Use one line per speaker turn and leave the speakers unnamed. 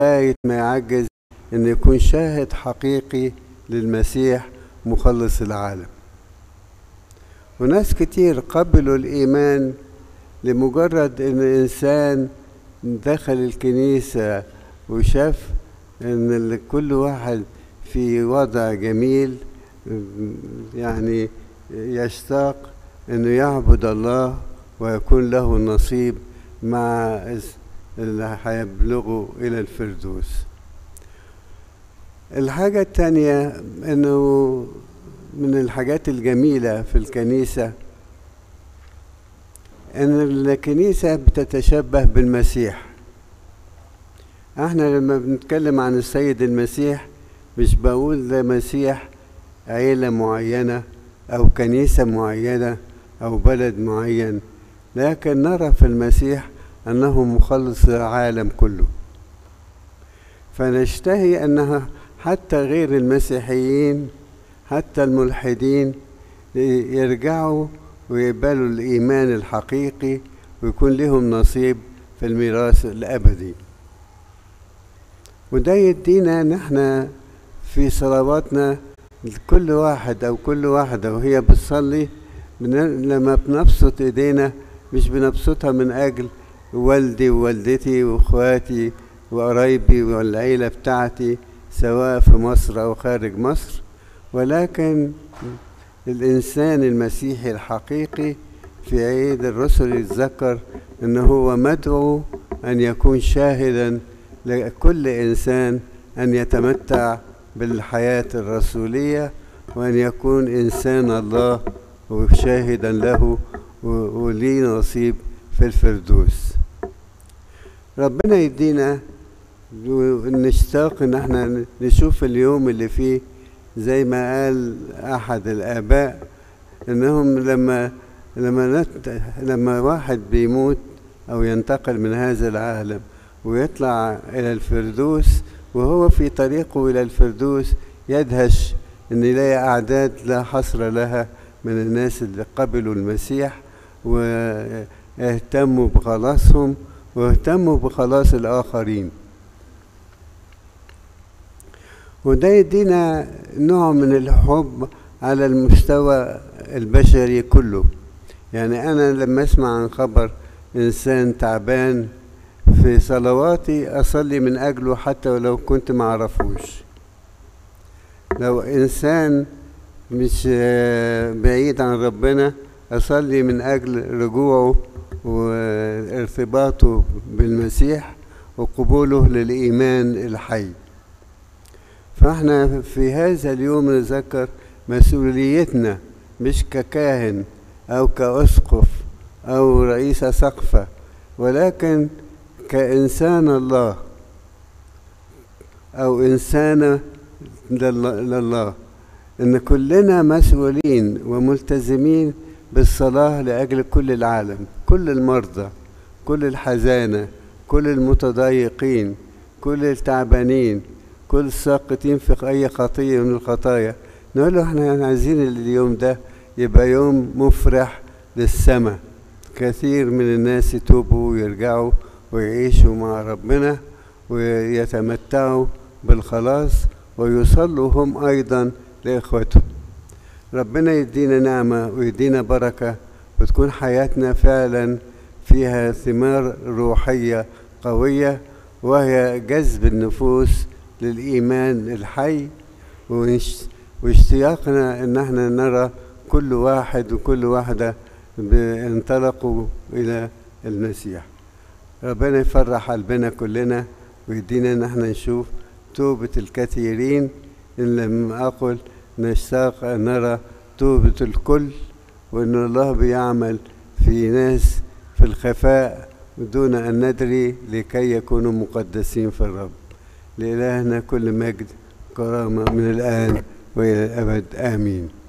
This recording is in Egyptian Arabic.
لغاية ما يعجز أن يكون شاهد حقيقي للمسيح مخلص العالم وناس كتير قبلوا الإيمان لمجرد أن إنسان دخل الكنيسة وشاف أن كل واحد في وضع جميل يعني يشتاق أنه يعبد الله ويكون له نصيب مع اللي هيبلغوا إلى الفردوس الحاجة التانية أنه من الحاجات الجميلة في الكنيسة أن الكنيسة بتتشبه بالمسيح احنا لما بنتكلم عن السيد المسيح مش بقول ده مسيح عيلة معينة أو كنيسة معينة أو بلد معين لكن نرى في المسيح أنه مخلص العالم كله فنشتهي أنها حتى غير المسيحيين حتى الملحدين يرجعوا ويقبلوا الإيمان الحقيقي ويكون لهم نصيب في الميراث الأبدي وده يدينا نحن في صلواتنا كل واحد أو كل واحدة وهي بتصلي لما بنبسط إيدينا مش بنبسطها من أجل والدي ووالدتي وإخواتي وقرايبي والعيلة بتاعتي سواء في مصر أو خارج مصر ولكن الإنسان المسيحي الحقيقي في عيد الرسل يتذكر أنه هو مدعو أن يكون شاهدا لكل إنسان أن يتمتع بالحياة الرسولية وأن يكون إنسان الله وشاهدا له وليه نصيب في الفردوس ربنا يدينا نشتاق ان احنا نشوف اليوم اللي فيه زي ما قال احد الاباء انهم لما لما نت لما واحد بيموت او ينتقل من هذا العالم ويطلع الى الفردوس وهو في طريقه الى الفردوس يدهش ان يلاقي اعداد لا حصر لها من الناس اللي قبلوا المسيح واهتموا بخلاصهم واهتموا بخلاص الآخرين وده يدينا نوع من الحب على المستوى البشري كله يعني أنا لما أسمع عن خبر إنسان تعبان في صلواتي أصلي من أجله حتى ولو كنت معرفوش لو إنسان مش بعيد عن ربنا أصلي من أجل رجوعه وارتباطه بالمسيح وقبوله للإيمان الحي فاحنا في هذا اليوم نذكر مسؤوليتنا مش ككاهن أو كأسقف أو رئيس سقفة ولكن كإنسان الله أو إنسانة لله إن كلنا مسؤولين وملتزمين بالصلاة لأجل كل العالم كل المرضى كل الحزانة كل المتضايقين كل التعبانين كل الساقطين في أي خطية من الخطايا نقول له احنا عايزين اليوم ده يبقى يوم مفرح للسماء كثير من الناس يتوبوا ويرجعوا ويعيشوا مع ربنا ويتمتعوا بالخلاص ويصلوا هم أيضا لإخوتهم ربنا يدينا نعمة ويدينا بركة وتكون حياتنا فعلا فيها ثمار روحية قوية وهي جذب النفوس للإيمان الحي واشتياقنا إن احنا نرى كل واحد وكل واحدة انطلقوا إلى المسيح ربنا يفرح قلبنا كلنا ويدينا ان احنا نشوف توبة الكثيرين إن لم أقل نشتاق أن نرى توبة الكل وأن الله بيعمل في ناس في الخفاء دون أن ندري لكي يكونوا مقدسين في الرب لإلهنا كل مجد كرامة من الآن وإلى الأبد آمين